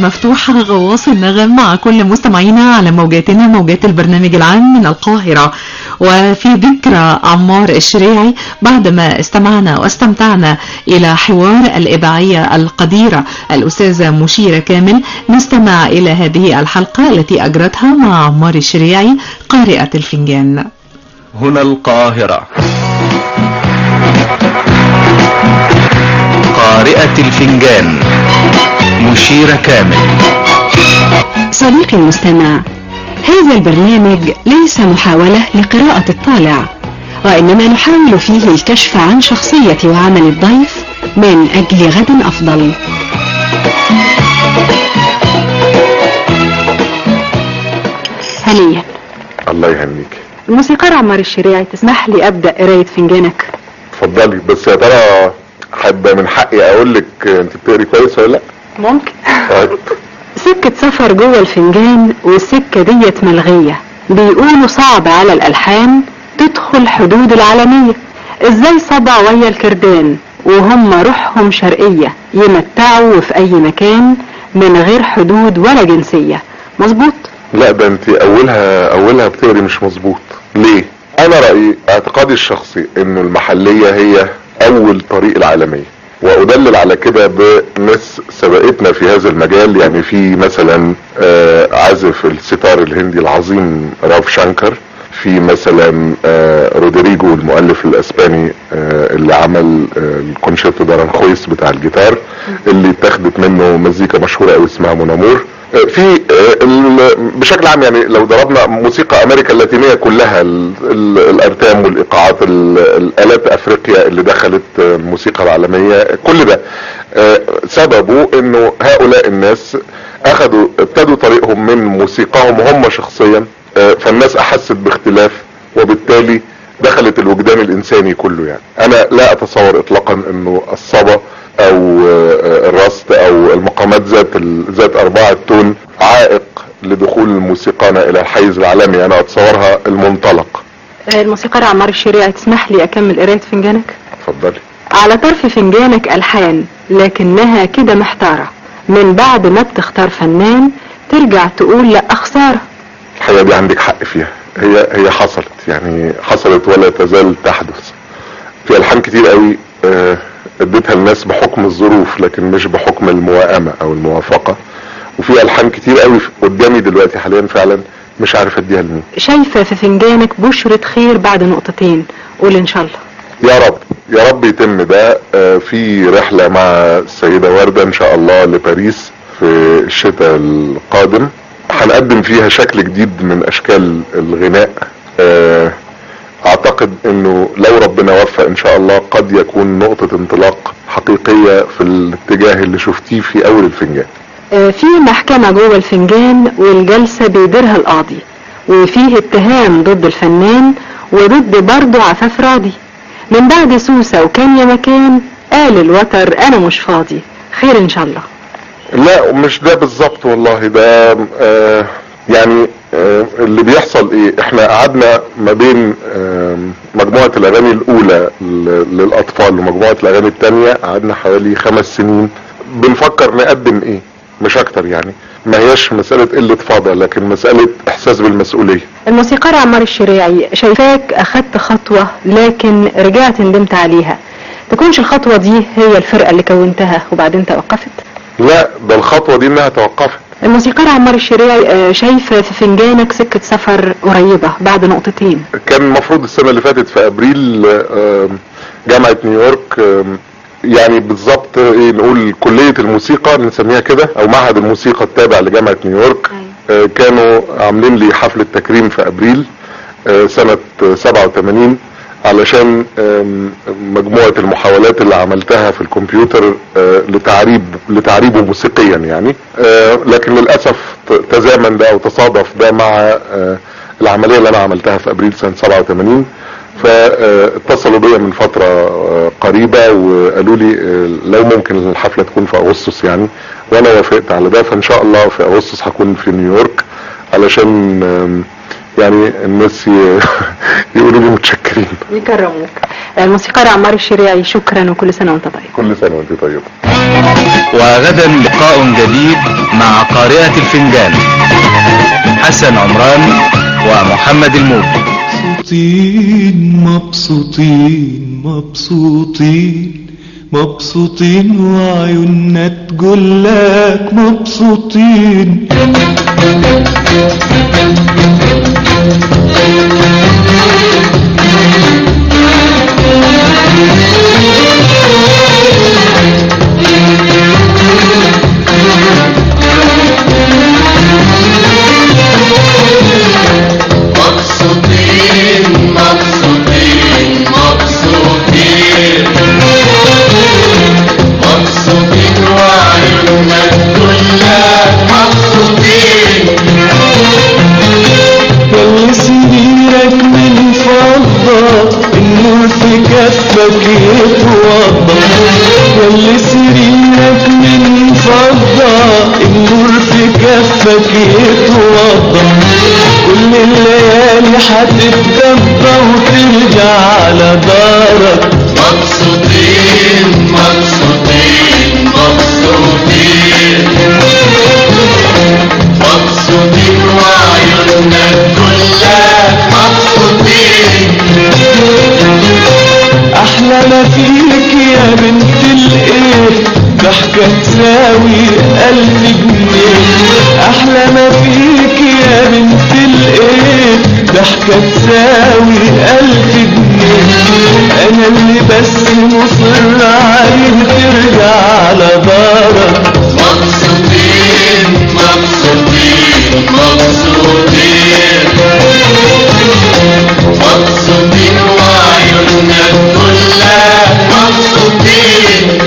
مفتوحة غواص النغم مع كل مستمعينا على موجاتنا موجات البرنامج العام من القاهرة وفي ذكرى عمار الشريعي بعدما استمعنا واستمتعنا إلى حوار الإذاعية القديرة الأستاذة مشيرة كامل نستمع إلى هذه الحلقة التي أجرتها مع عمار الشريعي قارئة الفنجان هنا القاهرة قارئة الفنجان مشيرة كامل صديقي المستمع هذا البرنامج ليس محاولة لقراءة الطالع وإنما نحاول فيه الكشف عن شخصية وعمل الضيف من أجل غد أفضل هنيا الله يهنيك الموسيقار عمار الشريعي تسمح لي أبدأ قراية فنجانك اتفضلي بس يا ترى حابة من حقي اقول لك انت بتقري كويس ولا لا ممكن طيب. سكة سفر جوه الفنجان والسكة ديت ملغية بيقولوا صعب على الألحان تدخل حدود العالمية ازاي صبع ويا الكردان وهم روحهم شرقية يمتعوا في أي مكان من غير حدود ولا جنسية مظبوط لا ده انت اولها اولها بتقري مش مظبوط ليه انا رأيي اعتقادي الشخصي انه المحلية هي اول طريق العالمية وادلل على كده بناس سبقتنا في هذا المجال يعني في مثلا آه، عازف الستار الهندي العظيم راف شانكر في مثلا آه، رودريجو المؤلف الاسباني آه، اللي عمل آه، الكونشيرتو دارانخويس بتاع الجيتار اللي اتاخدت منه مزيكا مشهوره قوي اسمها مونامور آه، في آه، ال- بشكل عام يعني لو ضربنا موسيقى امريكا اللاتينيه كلها ال- ال- الارتام والايقاعات ال- الالات افريقيا اللي دخلت آه، الموسيقى العالميه كل ده آه، سببه انه هؤلاء الناس اخذوا ابتدوا طريقهم من موسيقاهم هم شخصيا آه، فالناس احست باختلاف وبالتالي دخلت الوجدان الانساني كله يعني انا لا اتصور اطلاقا انه الصبا او آه، الرست او المقامات ذات ال- ذات اربعة تون عائق لدخول موسيقانا الى الحيز العالمي انا اتصورها المنطلق الموسيقار عمار الشريعي تسمح لي أكمل قراية فنجانك اتفضلي على طرف فنجانك ألحان لكنها كده محتارة من بعد ما بتختار فنان ترجع تقول لا خسارة الحقيقة دي عندك حق فيها هي هي حصلت يعني حصلت ولا تزال تحدث في الحان كتير قوي آه، اديتها الناس بحكم الظروف لكن مش بحكم الموائمة او الموافقة وفي الحان كتير قوي قدامي دلوقتي حاليا فعلا مش عارف اديها لمين شايفة في فنجانك بشرة خير بعد نقطتين قول إن شاء الله يا رب يا رب يتم ده آه، في رحلة مع السيدة وردة ان شاء الله لباريس في الشتاء القادم هنقدم فيها شكل جديد من اشكال الغناء آه، اعتقد انه لو ربنا وفق ان شاء الله قد يكون نقطة انطلاق حقيقية في الاتجاه اللي شفتيه في اول الفنجان آه، في محكمة جوه الفنجان والجلسة بيديرها القاضي وفيه اتهام ضد الفنان وضد برضه عفاف راضي من بعد سوسة وكان يا مكان قال الوتر انا مش فاضي خير ان شاء الله لا مش ده بالظبط والله ده آه يعني آه اللي بيحصل ايه احنا قعدنا ما بين آه مجموعة الاغاني الاولى ل- للاطفال ومجموعة الاغاني التانية قعدنا حوالي خمس سنين بنفكر نقدم ايه مش اكتر يعني ما هياش مسألة قلة فاضة لكن مسألة احساس بالمسؤولية الموسيقار عمار الشريعي شايفاك اخدت خطوة لكن رجعت ندمت عليها تكونش الخطوة دي هي الفرقة اللي كونتها وبعدين توقفت لا ده الخطوة دي انها توقفت الموسيقار عمار الشريعي آه، شايفة في فنجانك سكة سفر قريبة بعد نقطتين كان المفروض السنة اللي فاتت في ابريل آم، جامعة نيويورك آم، يعني بالظبط ايه نقول كلية الموسيقى نسميها كده او معهد الموسيقى التابع لجامعة نيويورك آه، كانوا عاملين لي حفلة تكريم في ابريل آه، سنة 87 علشان آم، مجموعة المحاولات اللي عملتها في الكمبيوتر آه، لتعريب لتعريبه موسيقيا يعني آه، لكن للأسف ت- تزامن ده او تصادف ده مع آه، العملية اللي انا عملتها في ابريل سنة 87 فاتصلوا بيا من فترة آه، قريبة وقالوا لي آه، لو ممكن الحفلة تكون في اغسطس يعني وانا وافقت على ده فان شاء الله في اغسطس هكون في نيويورك علشان آم، يعني الناس ي- يقولوا لي متشكرين يكرموك الموسيقار عمار الشريعي شكرا وكل سنة وانت طيب كل سنة وانت طيبة وغدا لقاء جديد مع قارئة الفنجان حسن عمران ومحمد الموجي مبسوطين مبسوطين مبسوطين مبسوطين وعيوننا تقول لك مبسوطين مبسوطين مبسوطين مبسوطين مبسوطين وعيوننا كلها مبسوطين ياللي سريرك من فضة النور في كفك يتوضى ياللي سريرك من فضة النور في كفك يتوضى كل الليالي هتتدفى وترجع على دارك مبسوطين مبسوطين مبسوطين مبسوطين وعيوننا كلها مبسوطين احلى ما فيك يا بنت الايه ضحكة تساوي ألف جنيه أحلى ما فيك يا بنت الإيه ضحكة تساوي ألف جنيه أنا اللي بس مصر عليه ترجع على دارك مبسوطين مبسوطين مبسوطين مبسوطين وعيوننا كلها مبسوطين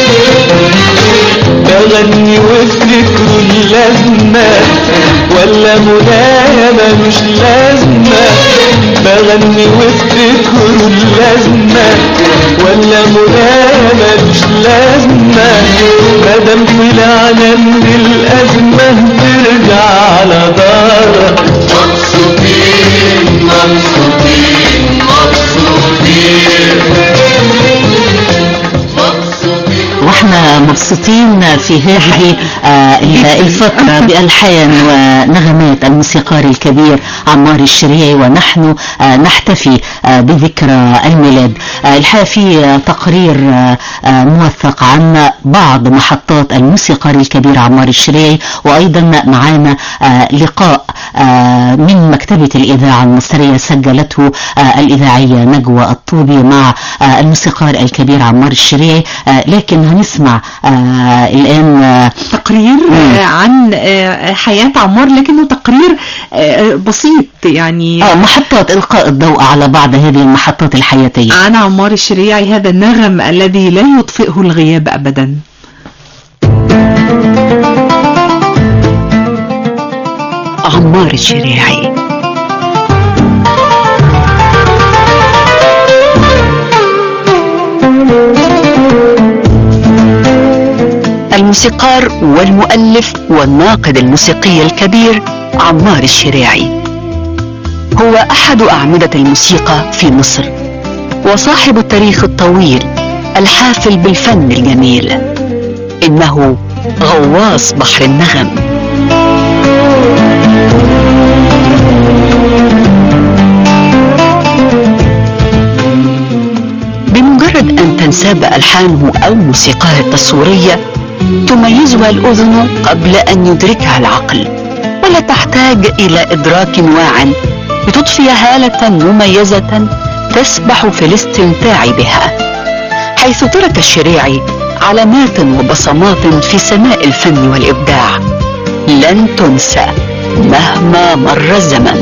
بغني وافتكروا اللازمة ولا منايا ملوش لازمة بغني وافتكروا اللازمة ولا منايا ملوش لازمة مادام طلعنا من الأزمة ترجع على دارك مبسوطين مبسوطين مبسوطين واحنا مبسوطين في هذه آه، الفترة بألحان ونغمات الموسيقار الكبير عمار الشريعي ونحن آه، نحتفي آه، بذكرى الميلاد آه، الحقيقة في آه، تقرير آه، آه، موثق عن بعض محطات الموسيقار الكبير عمار الشريعي وأيضا معانا آه، لقاء آه، من مكتبة الإذاعة المصرية سجلته آه، الإذاعية نجوى الطوبي مع آه، الموسيقار الكبير عمار الشريعي آه، لكن هنسمع آه، الآن آه، تقرير آه، عن آه، حياة عمار لكنه تقرير آه، بسيط يعني آه، محطات إلقاء الضوء على بعض هذه المحطات الحياتية عن عمار الشريعي هذا النغم الذي لا يطفئه الغياب أبدا عمار الشريعي الموسيقار والمؤلف والناقد الموسيقي الكبير عمار الشريعي هو أحد أعمدة الموسيقى في مصر وصاحب التاريخ الطويل الحافل بالفن الجميل إنه غواص بحر النغم بمجرد أن تنساب ألحانه أو موسيقاه التصويرية تميزها الأذن قبل أن يدركها العقل ولا تحتاج إلى إدراك واع لتضفي هالة مميزة تسبح في الاستمتاع بها حيث ترك الشريعي علامات وبصمات في سماء الفن والإبداع لن تنسى مهما مر الزمن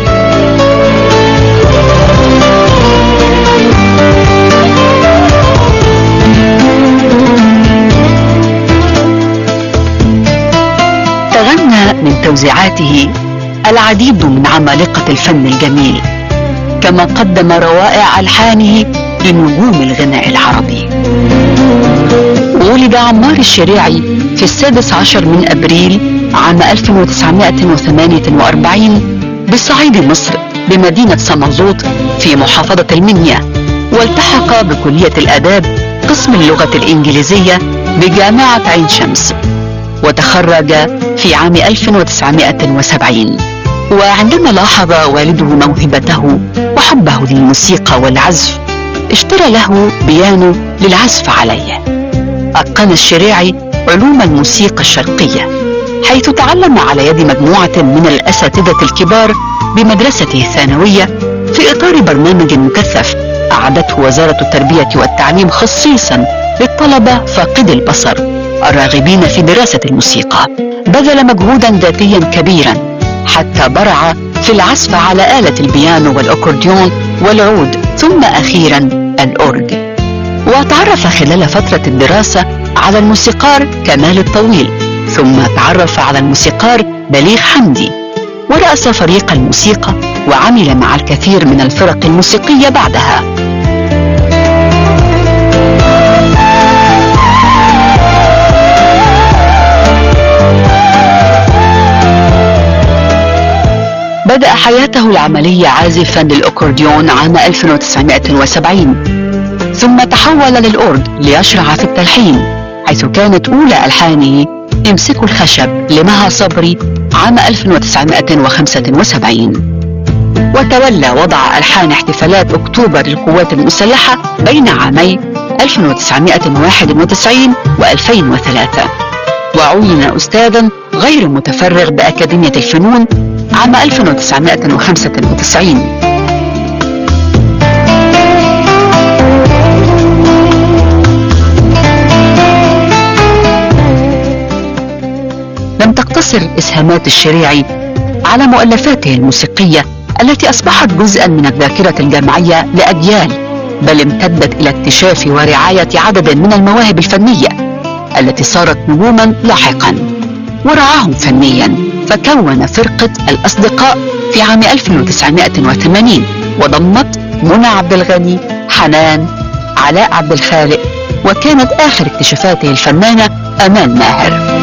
تغنى من توزيعاته العديد من عمالقة الفن الجميل كما قدم روائع ألحانه لنجوم الغناء العربي ولد عمار الشريعي في السادس عشر من أبريل عام 1948 بصعيد مصر بمدينة سمنلوط في محافظة المنيا والتحق بكلية الآداب قسم اللغة الإنجليزية بجامعة عين شمس وتخرج في عام 1970 وعندما لاحظ والده موهبته وحبه للموسيقى والعزف اشترى له بيانو للعزف عليه أتقن الشريعي علوم الموسيقى الشرقية حيث تعلم على يد مجموعة من الأساتذة الكبار بمدرسته الثانوية في إطار برنامج مكثف أعدته وزارة التربية والتعليم خصيصا للطلبة فاقدي البصر الراغبين في دراسة الموسيقى بذل مجهودا ذاتيا كبيرا حتى برع في العزف على آلة البيانو والأكورديون والعود ثم أخيرا الأورج وتعرف خلال فترة الدراسة على الموسيقار كمال الطويل ثم تعرف على الموسيقار بليغ حمدي ورأس فريق الموسيقى وعمل مع الكثير من الفرق الموسيقية بعدها بدأ حياته العملية عازفا للأكورديون عام 1970 ثم تحول للأورج ليشرع في التلحين حيث كانت أولى ألحانه يمسك الخشب لمها صبري عام 1975 وتولى وضع ألحان احتفالات أكتوبر للقوات المسلحة بين عامي 1991 و2003 وعين أستاذا غير متفرغ بأكاديمية الفنون عام 1995 لم تقتصر إسهامات الشريعي على مؤلفاته الموسيقية التي أصبحت جزءا من الذاكرة الجمعية لأجيال بل امتدت إلى اكتشاف ورعاية عدد من المواهب الفنية التي صارت نجوما لاحقا ورعاهم فنيا فكون فرقة الأصدقاء في عام 1980 وضمت منى عبد الغني حنان علاء عبد الخالق وكانت آخر اكتشافاته الفنانة أمان ماهر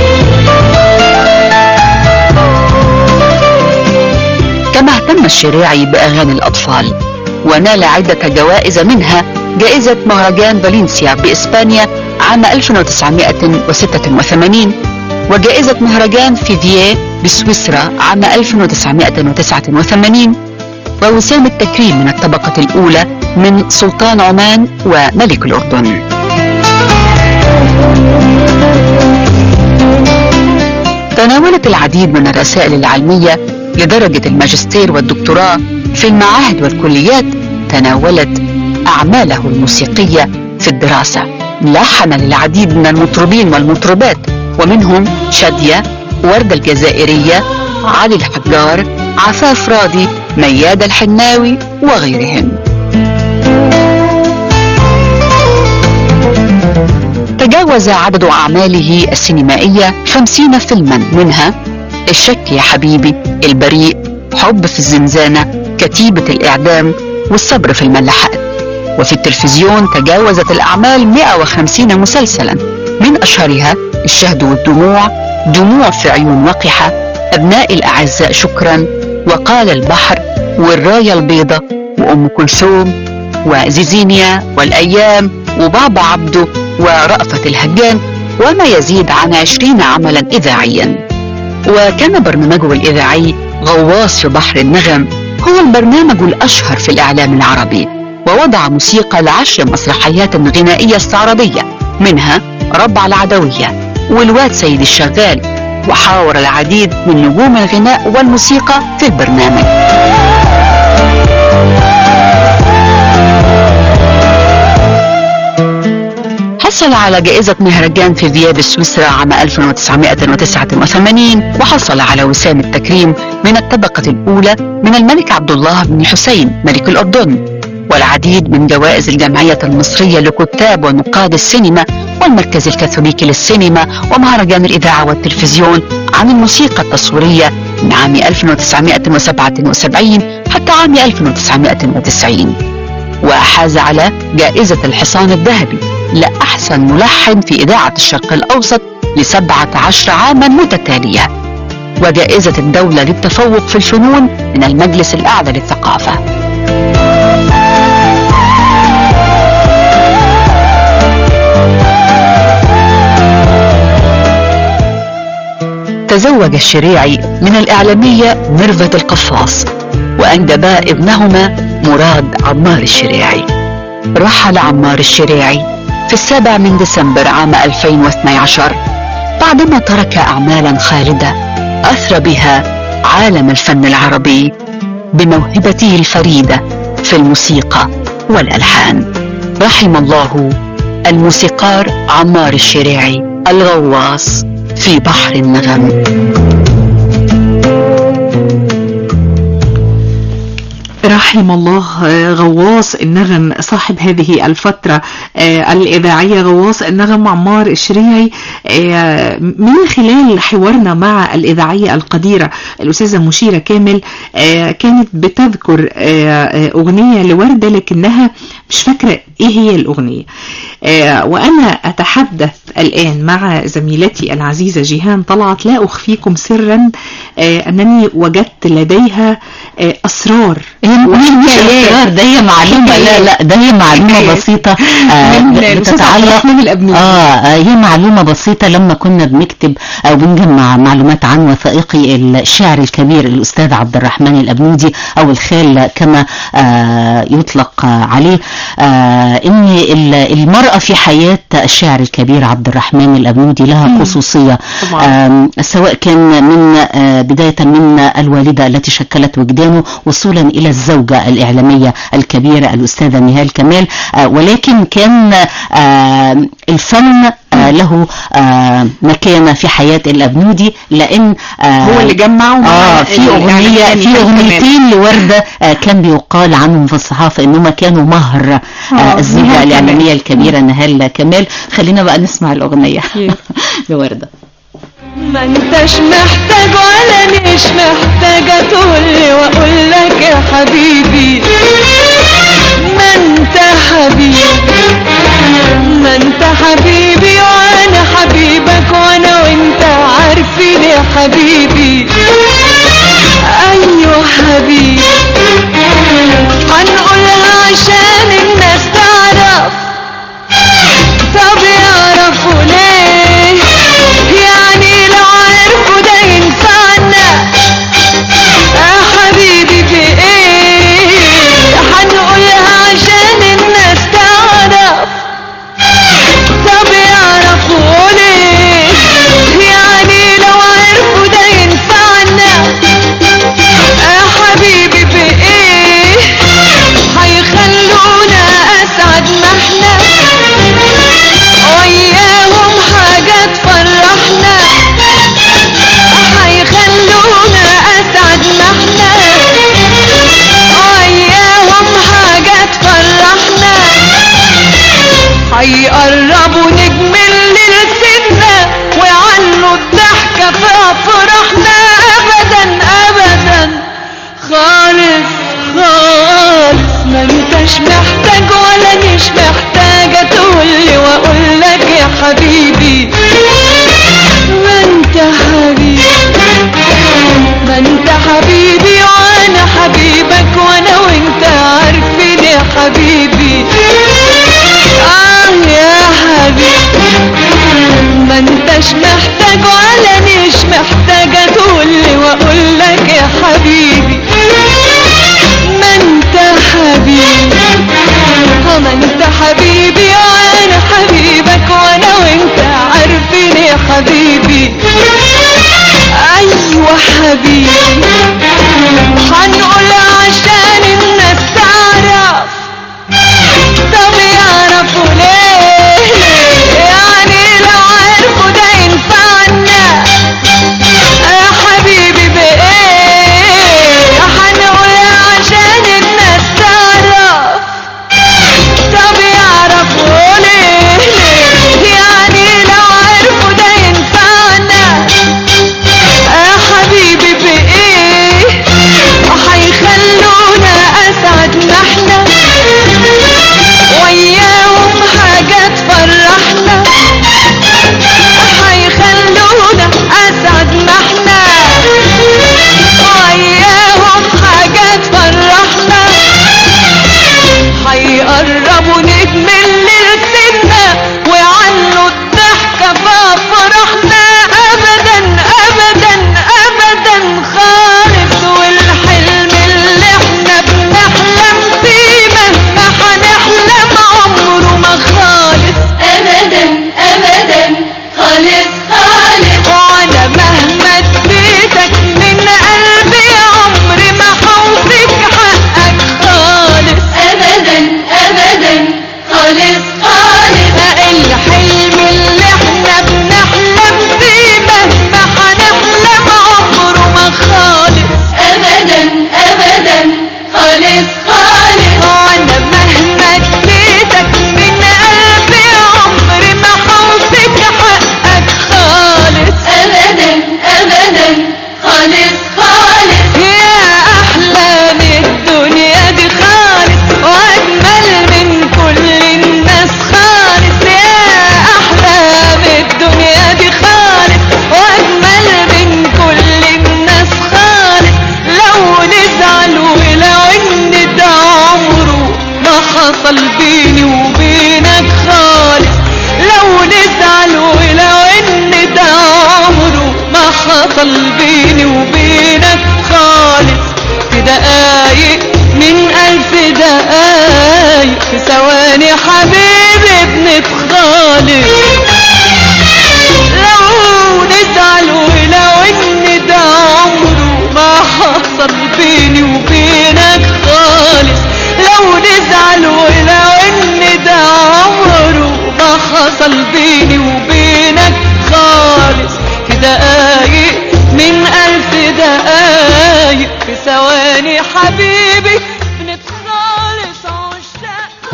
كما اهتم الشريعي بأغاني الأطفال ونال عدة جوائز منها جائزة مهرجان فالنسيا بإسبانيا عام 1986 وجائزة مهرجان فيفيه بسويسرا عام 1989 ووسام التكريم من الطبقة الأولى من سلطان عمان وملك الأردن تناولت العديد من الرسائل العلمية لدرجة الماجستير والدكتوراه في المعاهد والكليات تناولت أعماله الموسيقية في الدراسة لحن للعديد من المطربين والمطربات ومنهم شادية وردة الجزائرية علي الحجار عفاف راضي مياد الحناوي وغيرهم تجاوز عدد أعماله السينمائية خمسين فيلما منها الشك يا حبيبي البريء حب في الزنزانة كتيبة الإعدام والصبر في الملاحات وفي التلفزيون تجاوزت الأعمال 150 مسلسلا من أشهرها الشهد والدموع دموع في عيون وقحة أبناء الأعزاء شكرا وقال البحر والراية البيضة وأم كلثوم وزيزينيا والأيام وبابا عبده ورأفت الهجان وما يزيد عن عشرين عملا إذاعيا وكان برنامجه الإذاعي غواص في بحر النغم هو البرنامج الأشهر في الإعلام العربي ووضع موسيقى لعشر مسرحيات غنائية استعراضية منها ربع العدوية والواد سيد الشغال وحاور العديد من نجوم الغناء والموسيقى في البرنامج حصل على جائزة مهرجان في فياب سويسرا عام 1989 وحصل على وسام التكريم من الطبقة الأولى من الملك عبد الله بن حسين ملك الأردن والعديد من جوائز الجمعية المصرية لكتاب ونقاد السينما والمركز الكاثوليكي للسينما ومهرجان الإذاعة والتلفزيون عن الموسيقى التصويرية من عام 1977 حتى عام 1990 وحاز على جائزة الحصان الذهبي لأحسن ملحن في إذاعة الشرق الأوسط لسبعة عشر عاما متتالية وجائزة الدولة للتفوق في الفنون من المجلس الأعلى للثقافة تزوج الشريعي من الإعلامية ميرفت القفاص وأنجبا ابنهما مراد عمار الشريعي رحل عمار الشريعي في السابع من ديسمبر عام 2012 بعدما ترك أعمالا خالدة أثرى بها عالم الفن العربي بموهبته الفريدة في الموسيقى والألحان رحم الله الموسيقار عمار الشريعي الغواص في بحر النغم رحم الله آه، غواص النغم صاحب هذه الفترة آه، الإذاعية غواص النغم عمار الشريعي آه، من خلال حوارنا مع الإذاعية القديرة الأستاذة مشيرة كامل آه، كانت بتذكر آه، آه، أغنية لوردة لكنها مش فاكرة إيه هي الأغنية آه، وأنا أتحدث الآن مع زميلتي العزيزة جيهان طلعت لا أخفيكم سرا آه، أنني وجدت لديها آه، أسرار هي مش أسرار، ده هي معلومة لا لا ده هي معلومة حكايات. بسيطة آه، من الأستاذ عبد بتتعلق الرحمن الأبنودي. اه آه، هي معلومة بسيطة لما كنا بنكتب او بنجمع معلومات عن وثائقي الشاعر الكبير الأستاذ عبد الرحمن الأبنودي أو الخال كما آه، يطلق آه، عليه آه، إن ال- المرأة في حياة الشاعر الكبير عبد الرحمن الأبنودي لها خصوصية طبعاً. آم، سواء كان من آه، بداية من الوالدة التي شكلت وجدانه وصولا إلى الزوجة الإعلامية الكبيرة الأستاذة نهال كمال آه، ولكن كان آه، الفن آه، له آه، مكانة في حياة الأبنودي لأن آه، هو اللي جمعه مع اه في الإعلامية أغنية في نهال أغنيتين لوردة آه، كان بيقال عنهم في الصحافة إنهم كانوا مهر آه، آه، الزوجة نهال الإعلامية كمال. الكبيرة نهال كمال خلينا بقى نسمع الأغنية لوردة ما انتش محتاج ولا مش محتاجة تقولي واقول لك يا حبيبي ما انت حبيبي ما انت حبيبي وانا حبيبك وانا وانت عارفين يا حبيبي ايوه حبيبي هنقولها عشان الناس تعرف طب يعرفوا ليه يعني لو عرفوا ده ينفعنا يا حبيبي في ايه هنقولها عشان الناس تعرف طب يعرفوا ليه يعني لو عرفوا ده ينفعنا يا حبيبي في ايه هيخلونا اسعد ما احنا وياهم حاجة تفرحنا هيخلونا اسعد ما احنا وياهم حاجة تفرحنا هيقربوا نجم الليل سنة ويعلوا الضحكة في افراحنا ابدا ابدا خالص خالص ما انتش محتاج ولا مش محتاجة تقولي واقول لك يا حبيبي ما انت حبيبي ما انت حبيبي وانا حبيبك وانا وانت عارفين يا حبيبي اه يا حبيبي ما انتش محتاج ولا مش محتاجة تقولي واقول لك يا حبيبي ما انت حبيبي اه ما انت حبيبي وانا حبيبك وانا وانت عارفين يا حبيبي ايوه حبيبي هنقول عشان الناس تعرف طب يعرفوا ليه يعني لو عرفوا ده ينفعنا يا حبيبي بايه هنقول عشان الناس تعرف طب يعرفوا ليه يعني لو عرفوا ده ينفعنا يا حبيبي بايه حبيبي بنتخالف لو نزعل ولو ان ده عمره ما حصل بيني وبينك خالص لو نزعل ولو ان ده عمره ما حصل بيني وبينك خالص في دقايق من ألف دقايق في ثواني حبيبي بنتخالص عشاق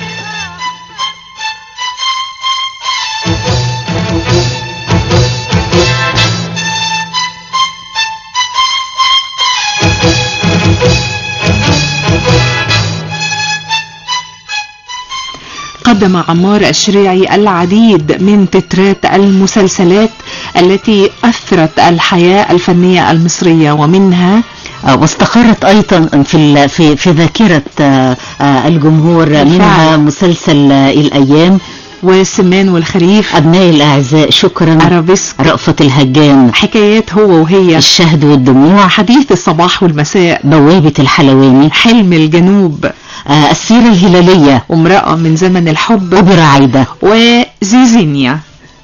قدم عمار الشريعي العديد من تترات المسلسلات التي أثرت الحياة الفنية المصرية ومنها آه، واستقرت ايضا في ال- في في ذاكره آه، آه، الجمهور منها مسلسل آه، الايام والسمان والخريف ابناء الاعزاء شكرا أرابيسك رأفت الهجان حكايات هو وهي الشهد والدموع حديث الصباح والمساء بوابه الحلواني حلم الجنوب آه، السيره الهلاليه وامرأة من زمن الحب اوبرا عايده وزيزينيا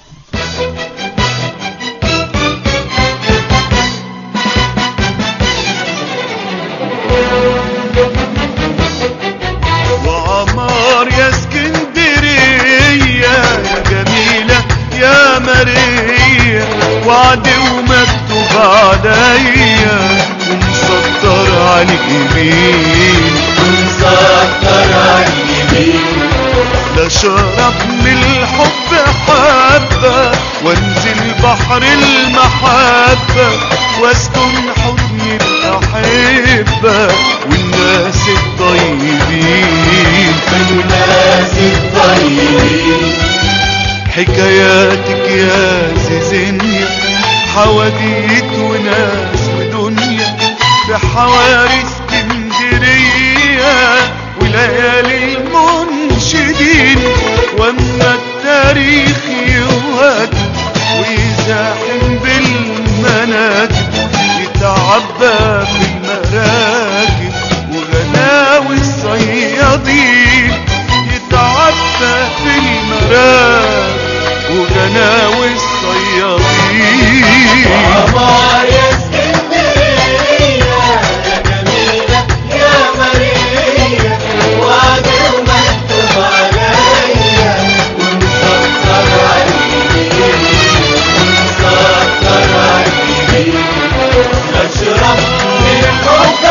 وعمار يا اسكندرية يا جميلة يا ماريا وعد ومكتوب عليا ومسطر على اليمين ومسطر على اليمين لا شرب من الحب حبة وانزل بحر المحبة واسكن حضن الأحبة والناس الطيبين والناس الطيبين حكاياتك يا زيزينيا حواديت وناس ودنيا في حواري اسكندرية وليالي المنشدين واما التاريخ يودي ويزاحم بالمناكب يتعبى في المراكب وغلاوي الصيادين يتعبى في المراكب وغناوي الصيادين عمار يا اسكندرية يا جميلة يا ماريا وعد ومكتوب عليا ومسطر عليك ومسطر عليك اشرب من حب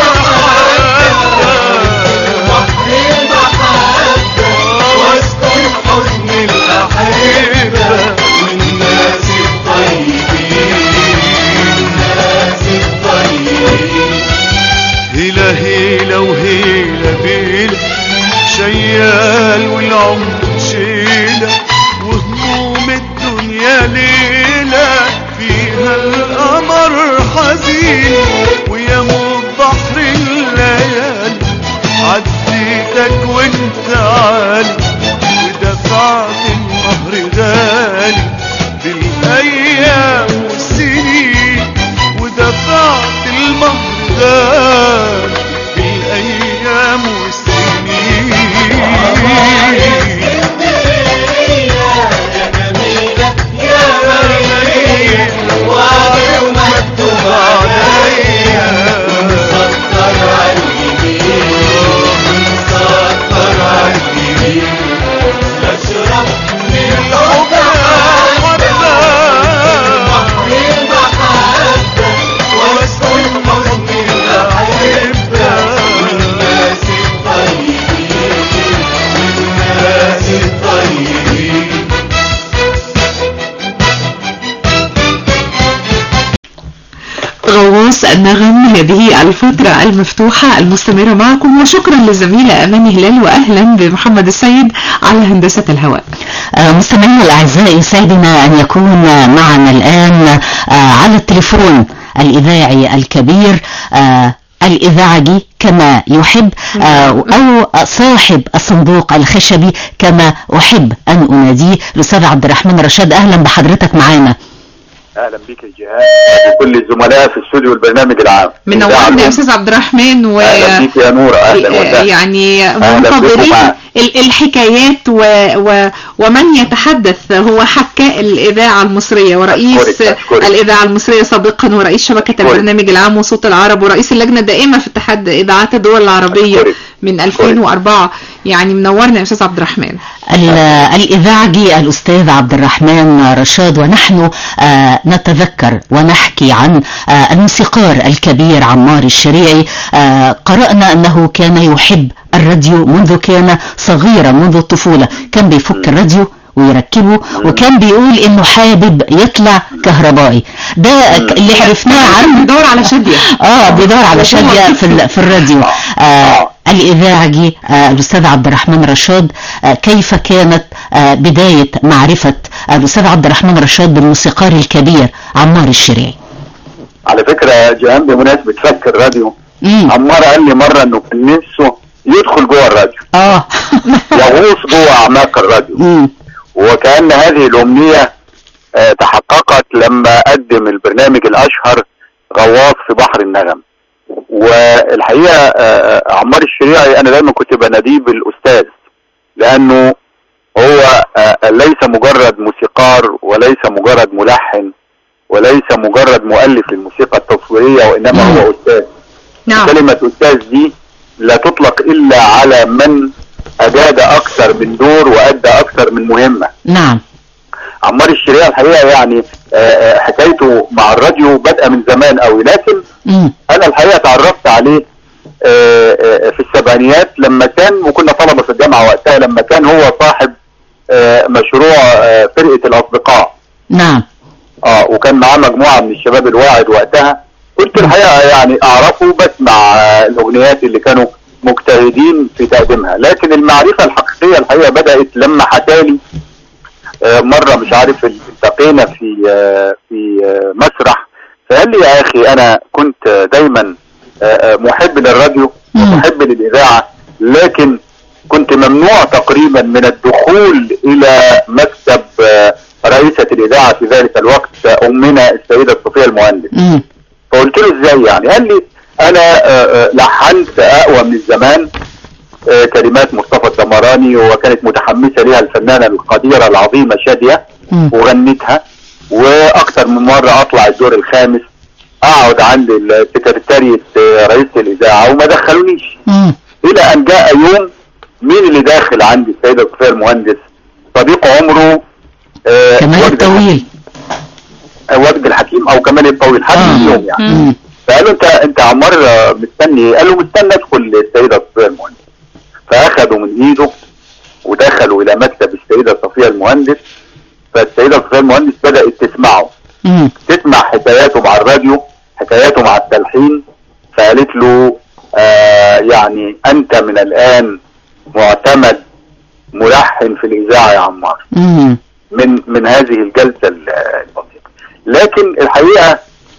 بحر المحبة واسكن حزن الأحبة والناس الطيبين الناس الطيبين هيلا هيلا وهيلا بيلا شيال والعمر شيلة وهموم الدنيا ليلة فيها القمر حزين ويموت بحر الليالي عديتك وانت عالي ودفعت النهر غالي بالايام والسنين ودفعت المهر غالي بالايام والسنين وعد ومكتوب عليا مسطر على اليمين مسطر على اليمين اشرب من حب حبة بحر المحبة واسكن حزن الأحبة والناس الطيبين والناس الطيبين غواص النغم هذه الفترة المفتوحة المستمرة معكم وشكرا للزميلة أماني هلال وأهلا بمحمد السيد على هندسة الهواء آه، مستمعينا الأعزاء يسعدنا أن يكون معنا الآن آه، على التليفون الإذاعي الكبير آه، الإذاعجي كما يحب آه، أو صاحب الصندوق الخشبي كما أحب أن أناديه الأستاذ عبد الرحمن رشاد أهلا بحضرتك معانا اهلا بيك يا جهاد وكل الزملاء في استوديو البرنامج العام منورنا يا استاذ عبد الرحمن و اهلا بيك يا نور اهلا وسهلا يعني أهلا بكم منتظرين معاك. ال- الحكايات و... و... ومن يتحدث هو حكاء الإذاعة المصرية ورئيس أشكرك، أشكرك. الإذاعة المصرية سابقا ورئيس شبكة أشكرك. البرنامج العام وصوت العرب ورئيس اللجنة الدائمة في اتحاد إذاعات الدول العربية أشكرك. من 2004 يعني منورنا يا أستاذ عبد الرحمن ال- الإذاعجي الأستاذ عبد الرحمن رشاد ونحن آه، نتذكر ونحكي عن آه، الموسيقار الكبير عمار الشريعي آه، قرأنا أنه كان يحب الراديو منذ كان صغيرا منذ الطفولة كان بيفك الراديو ويركبه وكان بيقول انه حابب يطلع كهربائي ده ك- اللي عرفناه عنه بيدور على شادية اه بيدور على شادية في, ال- في الراديو آه الإذاعجي آه الأستاذ عبد الرحمن رشاد آه كيف كانت آه بداية معرفة آه الأستاذ عبد الرحمن رشاد بالموسيقار الكبير عمار الشريعي على فكره يا جهاد بمناسبه فك الراديو مم. عمار قال لي مره انه كان نفسه يدخل جوه الراديو اه يغوص جوه اعماق الراديو مم. وكان هذه الامنيه آه، تحققت لما قدم البرنامج الاشهر غواص في بحر النغم والحقيقه آه، آه، عمار الشريعي انا دايما كنت بناديه بالاستاذ لانه هو آه، ليس مجرد موسيقار وليس مجرد ملحن وليس مجرد مؤلف للموسيقى التصويريه وانما هو استاذ نعم كلمة أستاذ دي لا تطلق إلا على من أجاد أكثر من دور وأدى أكثر من مهمة نعم عمار الشريعة الحقيقة يعني آه، آه، حكايته مع الراديو بدأ من زمان أوي لكن مم. أنا الحقيقة تعرفت عليه آه، آه، في السبعينيات لما كان وكنا طلبة في الجامعة وقتها لما كان هو صاحب آه، مشروع آه، فرقة الأصدقاء نعم اه وكان معاه مجموعه من الشباب الواعد وقتها كنت الحقيقه يعني اعرفه بسمع آه، الاغنيات اللي كانوا مجتهدين في تقديمها لكن المعرفه الحقيقيه الحقيقه بدات لما حكالي آه، مره مش عارف التقينا في آه، في آه، مسرح فقال لي يا اخي انا كنت آه، دايما آه، آه، محب للراديو مم. ومحب للاذاعه لكن كنت ممنوع تقريبا من الدخول الى مكتب آه، رئيسة الإذاعة في ذلك الوقت آه، أمنا السيدة صفية المهندس مم. فقلت له إزاي يعني قال لي أنا آه، آه، لحنت أقوى من الزمان آه، كلمات مصطفى الدمراني وكانت متحمسة ليها الفنانة القديرة العظيمة شادية مم. وغنتها وأكثر من مرة أطلع الدور الخامس أقعد عند السكرتارية آه، رئيسة الإذاعة وما دخلونيش مم. الى ان جاء يوم مين اللي داخل عندي السيدة صفية المهندس صديق عمره آه، كمال وجد الطويل الح- وجد الحكيم او كمال الطويل حد آه. اليوم يعني مم. فقالوا انت انت عمار آه، مستني إيه؟ قال له مستني ادخل السيدة صفية المهندس فاخدوا من ايده ودخلوا الى مكتب السيدة صفية المهندس فالسيدة صفية المهندس بدأت تسمعه مم. تسمع حكاياته مع الراديو حكاياته مع التلحين فقالت له آه يعني انت من الان معتمد ملحن في الاذاعه يا عمار مم. من من هذه الجلسه ال- البسيطه لكن الحقيقه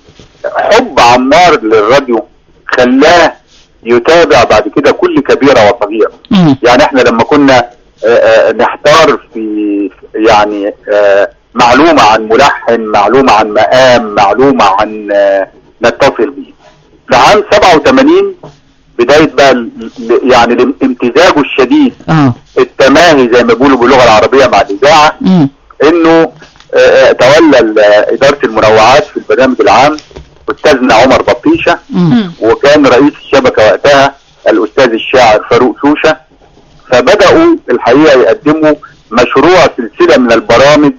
حب عمار للراديو خلاه يتابع بعد كده كل كبيره وصغيره مم. يعني احنا لما كنا آه، آه، نحتار في يعني آه، معلومة عن ملحن معلومة عن مقام معلومة عن آه، نتصل به في عام 87 بداية بقى ال- ال- يعني الامتزاج الشديد اه التماهي زي ما بيقولوا باللغة العربية مع الإذاعة مم. انه آه، آه، تولى ال- آه، إدارة المنوعات في البرنامج العام أستاذنا عمر بطيشة مم. وكان رئيس الشبكة وقتها الأستاذ الشاعر فاروق شوشة فبدأوا الحقيقة يقدموا مشروع سلسلة من البرامج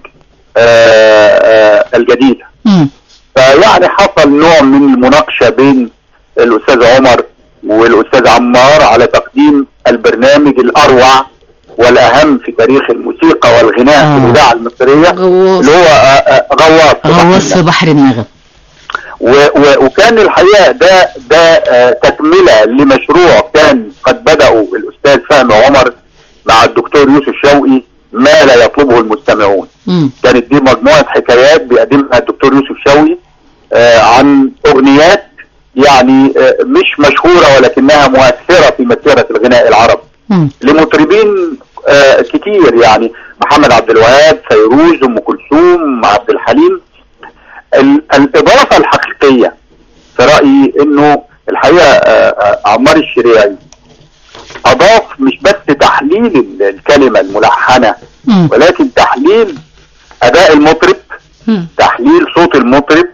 آه، آه، الجديدة مم. فيعني حصل نوع من المناقشة بين الأستاذ عمر والأستاذ عمار على تقديم البرنامج الأروع والأهم في تاريخ الموسيقى والغناء في آه. الإذاعة المصرية غواص اللي هو آه، آه، غواص غواص في بحر النغم و و وكان الحقيقه ده ده آه، تكمله لمشروع كان قد بداوا الاستاذ فهمي عمر مع الدكتور يوسف شوقي ما لا يطلبه المستمعون مم. كانت دي مجموعه حكايات بيقدمها الدكتور يوسف شوقي آه، عن اغنيات يعني آه، مش مشهوره ولكنها مؤثره في مسيره الغناء العربي مم. لمطربين آه، كتير يعني محمد عبد الوهاب فيروز ام كلثوم عبد الحليم ال- الاضافه الحقيقيه في رايي انه الحقيقه آه، آه، عمار الشريعي اضاف مش بس تحليل ال- الكلمه الملحنه مم. ولكن تحليل اداء المطرب مم. تحليل صوت المطرب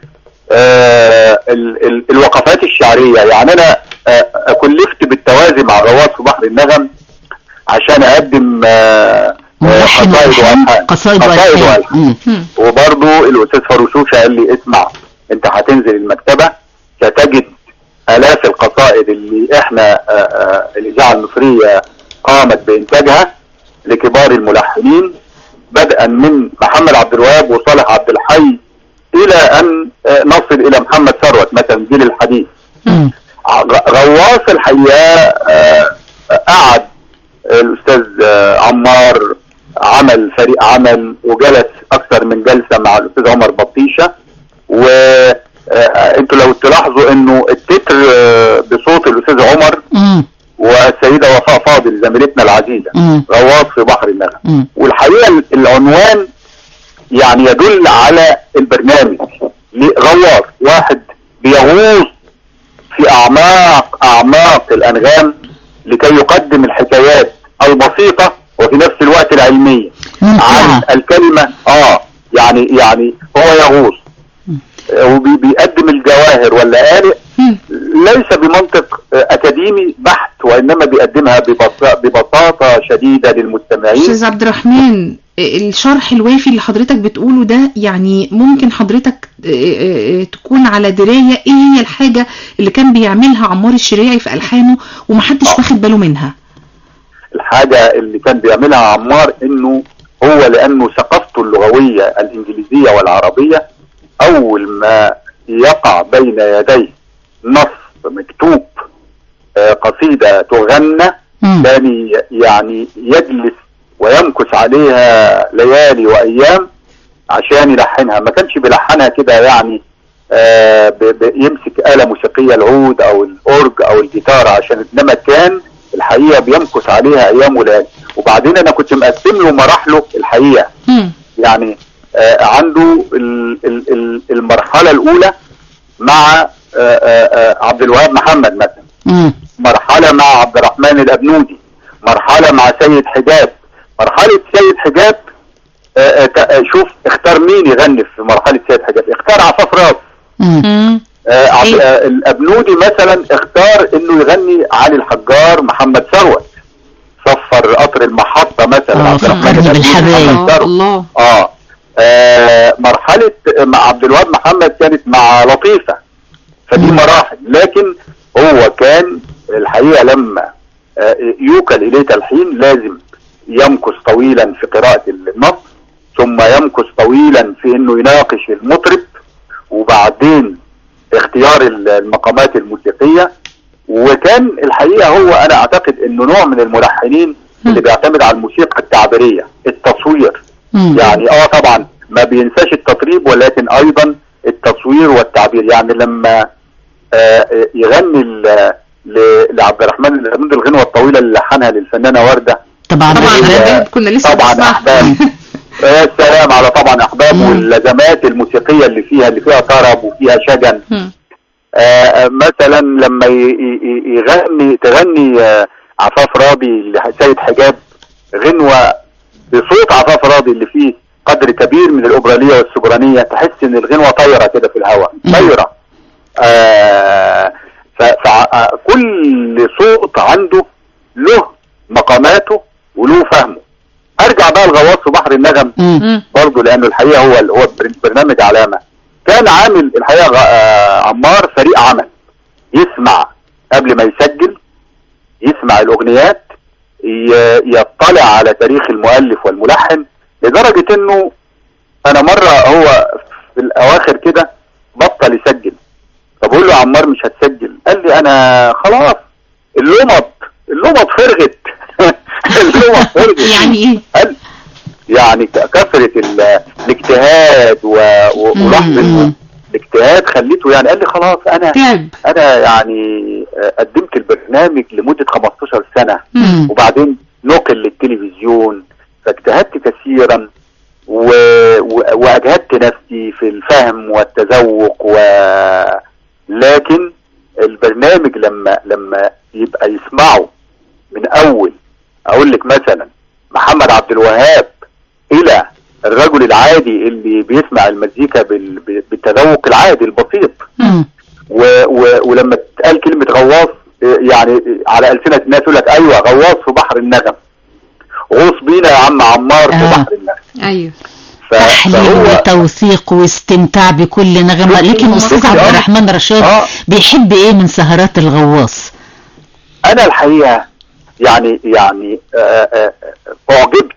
آه ال ال الوقفات الشعريه يعني انا آه كلفت بالتوازي مع غواص في بحر النغم عشان اقدم آه آه، ملحن قصائد والحان والحان قصائد قصائد والحان والحان مم. مم. وبرضو الاستاذ فاروشوشة قال لي اسمع انت هتنزل المكتبة ستجد الاف القصائد اللي احنا آه، آه، الاذاعة المصرية قامت بانتاجها لكبار الملحنين بدءا من محمد عبد الوهاب وصالح عبد الحي الى ان آه، نصل الى محمد ثروت مثلا جيل الحديث مم. غ- غواص الحقيقه آه، قعد الاستاذ آه، عمار عمل فريق عمل وجلس اكثر من جلسه مع الاستاذ عمر بطيشه و آه، انتوا لو تلاحظوا انه التتر آه، بصوت الاستاذ عمر مم. والسيده وفاء فاضل زميلتنا العزيزه مم. غواص في بحر النغم مم. والحقيقه العنوان يعني يدل على البرنامج غواص واحد بيغوص في اعماق اعماق الانغام لكي يقدم الحكايات البسيطه وفي نفس الوقت العلميه عن ممتعة الكلمه اه يعني يعني هو يغوص وبيقدم الجواهر واللآلئ مم. ليس بمنطق آه، اكاديمي بحت وانما بيقدمها ببسا- ببساطه شديده للمستمعين استاذ عبد الرحمن الشرح الوافي اللي حضرتك بتقوله ده يعني ممكن حضرتك آه، آه، تكون على درايه ايه هي الحاجه اللي كان بيعملها عمار الشريعي في الحانه ومحدش واخد باله منها الحاجة اللي كان بيعملها عمار انه هو لانه ثقافته اللغوية الانجليزية والعربية اول ما يقع بين يديه نص مكتوب آه، قصيدة تغنى مم. كان ي- يعني يجلس ويمكث عليها ليالي وايام عشان يلحنها ما كانش بيلحنها كده يعني آه، ب- ب- يمسك آلة موسيقية العود او الاورج او الجيتار عشان انما كان الحقيقة بيمكث عليها ايام وليالي وبعدين انا كنت مقسم له مراحله الحقيقة مم. يعني آه، عنده ال- ال- ال- المرحلة الاولى مع آه، آه، آه، عبد الوهاب محمد مثلا مم. مرحلة مع عبد الرحمن الأبنودي مرحلة مع سيد حجاب مرحلة سيد حجاب آه، آه، ت- آه، شوف اختار مين يغني في مرحلة سيد حجاب اختار عفاف راس مم. مم. آه، عبد- إيه؟ آه، الأبنودي مثلا اختار انه يغني علي الحجار محمد ثروت صفر قطر المحطة مثلا آه، عبد الرحمن فكرني الأبنودي، بالحبايب. محمد آه، ثروت. الله اه آه، مرحلة مع عبد الوهاب محمد كانت مع لطيفة فدي مم. مراحل لكن هو كان الحقيقة لما آه، يوكل إليه تلحين لازم يمكث طويلا في قراءة النص ثم يمكث طويلا في انه يناقش المطرب وبعدين اختيار المقامات الموسيقية وكان الحقيقة هو انا اعتقد انه نوع من الملحنين اللي بيعتمد على الموسيقى التعبيرية التصوير مم. يعني اه طبعا ما بينساش التطريب ولكن ايضا التصوير والتعبير يعني لما آه يغني ل- ل- لعبد الرحمن الأمين الغنوة الطويلة اللي لحنها للفنانة وردة طبعا طبعا هي- ده كنا لسه طبعا بنسمعها. احباب يا سلام على طبعا احباب مم. واللزمات الموسيقية اللي فيها اللي فيها طرب وفيها شجن مم. آه، آه، مثلا لما ي- ي- ي- يغني تغني آه، عفاف راضي لسيد حجاب غنوة بصوت عفاف راضي اللي فيه قدر كبير من الأوبرالية والسبرانية تحس ان الغنوة طايرة كده في الهواء مم. طايرة آه، فكل صوت عنده له مقاماته وله فهمه ارجع بقى الغواص في بحر النغم مم. مم. برضه لانه الحقيقه هو هو برنامج علامه كان عامل الحقيقه غ- آه، عمار فريق عمل يسمع قبل ما يسجل يسمع الاغنيات ي- يطلع على تاريخ المؤلف والملحن لدرجه انه انا مره هو في الاواخر كده بطل يسجل فبقول له يا عمار مش هتسجل قال لي انا خلاص اللمض اللمض فرغت اللمض فرغت يعني ايه قال يعني ك- كثرة ال- الاجتهاد و- و- مم. ولحظة الاجتهاد خليته يعني قال لي خلاص انا تعب انا يعني آه، قدمت البرنامج لمدة 15 سنة مم. وبعدين نقل للتلفزيون فاجتهدت كثيرا و... و... واجهدت نفسي في الفهم والتذوق و لكن البرنامج لما لما يبقى يسمعه من اول اقول لك مثلا محمد عبد الوهاب الى الرجل العادي اللي بيسمع المزيكا بال... ب- بالتذوق العادي البسيط مم. و... و... ولما تتقال كلمة غواص آه، يعني على ألسنة الناس يقول لك أيوه غواص في بحر النغم غوص بينا يا عم عمار في آه. بحر النغم ايوه ف... تحليل فهو وتوثيق واستمتاع بكل نغمة لكن أستاذ عبد آه. الرحمن رشاد آه. بيحب إيه من سهرات الغواص أنا الحقيقة يعني يعني آه، آه، آه، أعجبت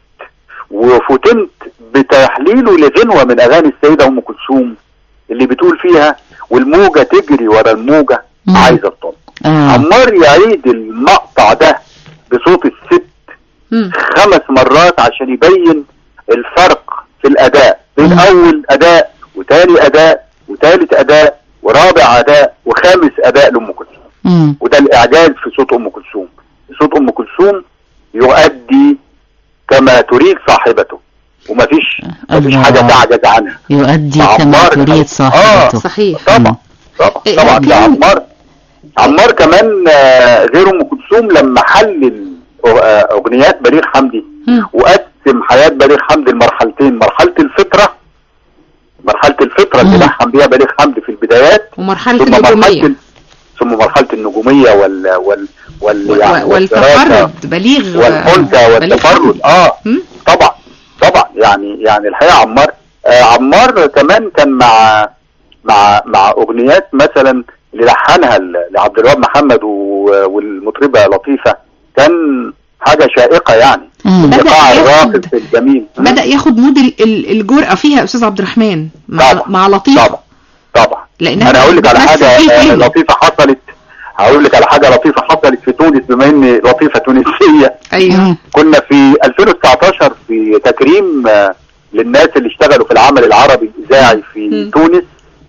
وفتنت بتحليله لغنوة من أغاني السيدة أم كلثوم اللي بتقول فيها والموجة تجري ورا الموجة مم. عايزة تطل آه. عمار يعيد المقطع ده بصوت الست مم. خمس مرات عشان يبين الفرق في الاداء بين مم. اول اداء وتاني اداء وتالت اداء ورابع اداء وخامس اداء لام كلثوم مم. وده الاعجاز في صوت ام كلثوم صوت ام كلثوم يؤدي كما تريد صاحبته ومفيش مفيش الله. حاجه تعجز عنها يؤدي كما عمار تريد صاحبته صحيح طبعا طبعا إيه، طبعا لكن- ده عمار عمار كمان آه، غير ام كلثوم لما حلل آه، اغنيات بليغ حمدي مم. وقسم حياه بليغ حمدي لمرحلتين مرحله الفطره مرحله الفطره اللي مم. لحن بيها بليغ حمدي في البدايات ومرحلة ثم مرحله النجومية ال- ثم مرحله النجوميه وال وال وال و- يعني و- والدراسة والتفرد بليغ والحنكه بليغ والتفرد حمدي. اه مم. طبعا طبعا يعني يعني الحقيقه عمار آه عمار كمان كان مع مع مع اغنيات مثلا اللي لحنها ل- لعبد الوهاب محمد و- والمطربه لطيفه كان حاجه شائقه يعني مم. بدأ الايقاع ياخد- الراقص الجميل بدأ ياخد مود ال- ال- الجرأة فيها يا أستاذ عبد الرحمن مع, طبعا. مع لطيف طبعا طبعا لأنها انا هقول لك على بتمثل حاجه فيه آه، الفيلم. لطيفه حصلت هقول لك على حاجه لطيفه حصلت في تونس بما اني لطيفه تونسيه أيوه مم. كنا في 2019 في تكريم آه، للناس اللي اشتغلوا في العمل العربي الاذاعي في مم. تونس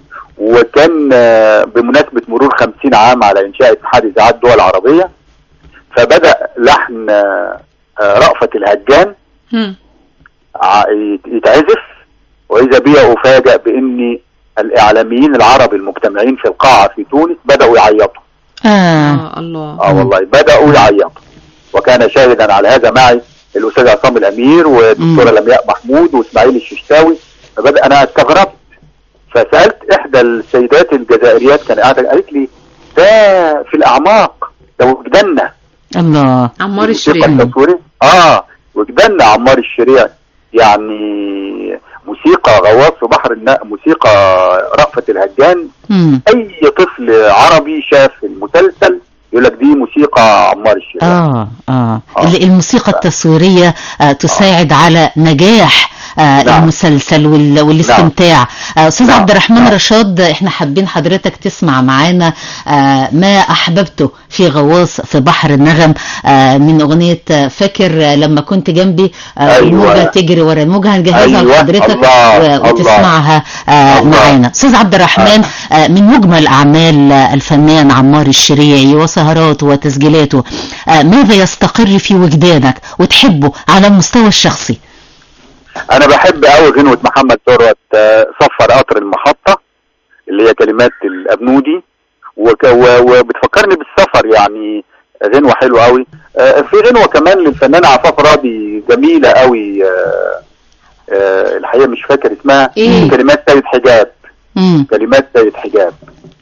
وكان آه، بمناسبة مرور 50 عام على إنشاء اتحاد إذاعات الدول العربية فبدأ لحن آه، آه، رأفت الهجان مم. ع- يت- يتعزف وإذا بي أفاجأ بإن الإعلاميين العرب المجتمعين في القاعة في تونس بدأوا يعيطوا آه. آه الله اه والله بدأوا يعيطوا وكان شاهدا على هذا معي الأستاذ عصام الأمير والدكتورة لمياء محمود وإسماعيل الششتاوي فبدأ أنا استغربت فسألت إحدى السيدات الجزائريات كان قاعدة قالت لي ده في الأعماق ده وجداننا الله عمار الموسيقى الشريعي التصويرية اه وجداننا عمار الشريعي يعني موسيقى غواص في بحر النقل موسيقى رأفت الهجان مم. اي طفل عربي شاف المسلسل يقول لك دي موسيقى عمار الشريعي آه آه آه. ال- الموسيقى التصويرية آه تساعد على نجاح آه نعم. المسلسل وال- والاستمتاع آه أستاذ نعم. عبد الرحمن نعم. رشاد احنا حابين حضرتك تسمع معانا آه ما أحببته في غواص في بحر النغم آه من أغنية آه، فاكر آه، لما كنت جنبي آه أيوة. الموجة تجري ورا الموجة هنجهزها أيوة. لحضرتك الله. و- الله. وتسمعها آه الله. معانا أستاذ عبد الرحمن آه من مجمل أعمال آه، الفنان عمار الشريعي وسهراته وتسجيلاته آه ماذا يستقر في وجدانك وتحبه على المستوى الشخصي انا بحب قوي غنوة محمد ثروت آه، صفر قطر المحطة اللي هي كلمات الابنودي وك- و- وبتفكرني بالسفر يعني غنوة حلوة قوي آه، في غنوة كمان للفنان عفاف راضي جميلة قوي آه، آه، الحقيقة مش فاكر اسمها إيه؟ كلمات سيد حجاب مم. كلمات سيد حجاب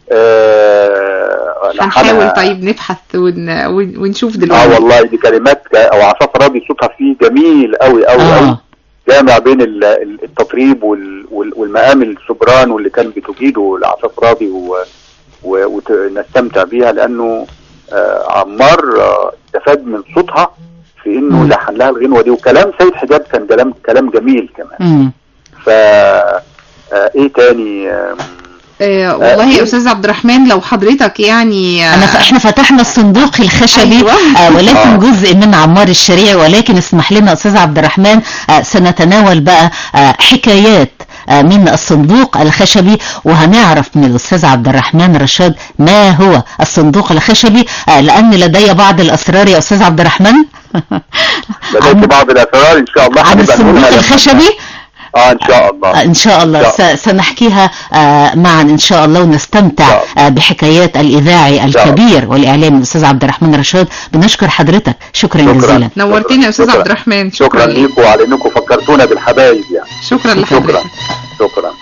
آه، هنحاول لحنها- طيب نبحث ون... ون- ونشوف اه دلوقتي والله دي كلمات ك- او عفاف راضي صوتها فيه جميل قوي قوي قوي آه. جامع بين ال- ال- التطريب وال- وال- والمقام السوبران واللي كان بتجيده العفاف راضي ونستمتع بيها لانه آه، عمار آه، استفاد من صوتها في انه مم. لحن لها الغنوه دي وكلام سيد حجاب كان كلام كلام جميل كمان مم. ف آه، ايه تاني آم، آه والله يا استاذ عبد الرحمن لو حضرتك يعني آه أنا ف... احنا فتحنا الصندوق الخشبي أيوة. آه ولكن آه. جزء من عمار الشريعي ولكن اسمح لنا أستاذ عبد الرحمن آه سنتناول بقى آه حكايات آه من الصندوق الخشبي وهنعرف من الأستاذ عبد الرحمن رشاد ما هو الصندوق الخشبي آه لأن لدي بعض الأسرار يا أستاذ عبد الرحمن بدأت عن- بعض الاسرار ان شاء الله عن هنبقى الصندوق نقولها لما- الخشبي اه ان شاء الله إن شاء الله إن شاء س- سنحكيها آه، معا إن شاء الله ونستمتع آه، بحكايات الإذاعي الكبير والإعلامي الأستاذ عبد الرحمن رشاد بنشكر حضرتك شكرا شكراً. جزيلا نورتينا يا استاذ شكراً. عبد الرحمن شكرا شكرا ليك ليكم وعلى انكم فكرتونا بالحبايب يعني شكرا لحضرتك شكرا شكرا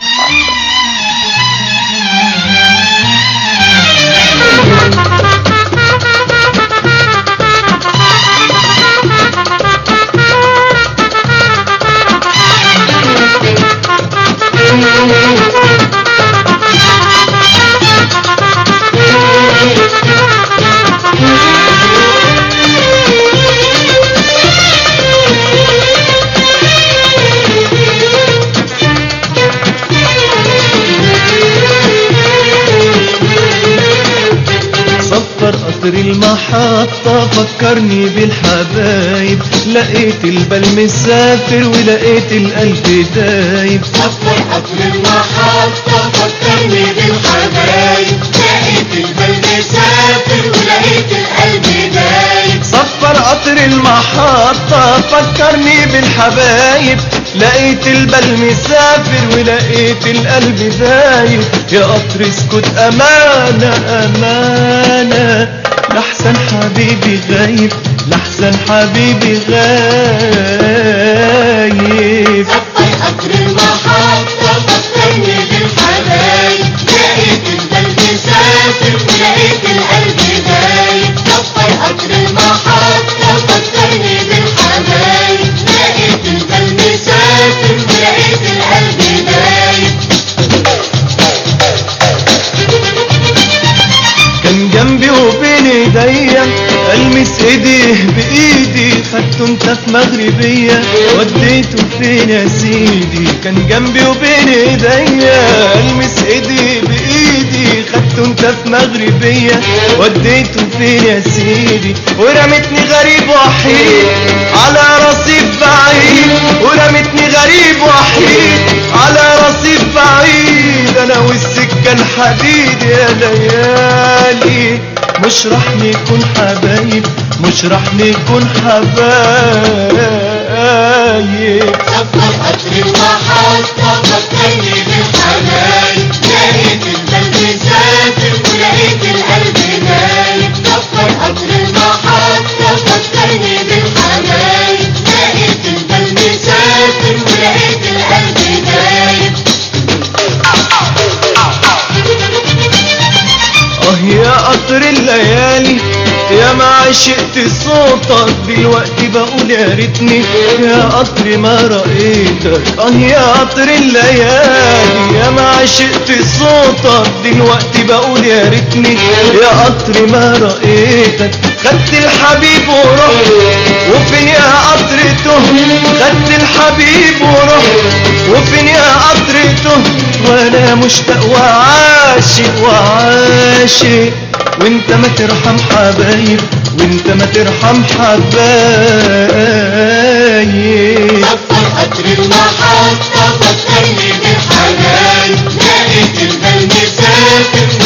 صفر قطر المحطة فكرني بالحبايب لقيت البال مسافر ولقيت القلب دايب صفر قطر المحطة فكرني بالحبايب لقيت البلد سافر ولقيت القلب دايب صفر قطر المحطة فكرني بالحبايب لقيت البال مسافر ولقيت القلب دايب يا قطر اسكت أمانة أمانة لحسن حبيبي غايب لحسن حبيبي غايب صفر قطر المحطة فكرني بالحبايب لقيت البلد سافر ولقيت القلب دايب صفر قطر المحطة فكرني بالحبايب لقيت البلد سافر ولقيت القلب دايب كان جنبي وبين ايديا المس ايديه بايدي خدته انت في مغربية وديته فين يا سيدي كان جنبي وبين ايديا المس ايديه بايدي خدته انت في مغربية وديته فين يا سيدي ورمتني غريب وحيد على رصيف بعيد ورمتني غريب وحيد على رصيف بعيد انا والسكة الحديد يا ليالي مش راح نكون حبايب مش راح نكون حبايب صفر قطر المحطة فكرني بالحبايب لقيت البلد سافر ولقيت القلب نايم صفر قطر المحطة فكرني بالحبايب لقيت البلد سافر ولقيت القلب نايم اه يا قطر الليالي يا ما عشقت صوتك دلوقتي بقول يا ريتني يا قطر ما رأيتك اه يا قطر الليالي يا ما عشقت صوتك دلوقتي بقول يا ريتني يا قطر ما رأيتك خدت الحبيب ورحت وفين يا قطر تهت خدت الحبيب ورحت وفين يا قطر تهت وانا مشتاق وعاشق وعاشق وانت ما ترحم حبايب وانت ما ترحم حبايب صفر قطر المحطة فكرني بالحبايب لقيت البلد سافر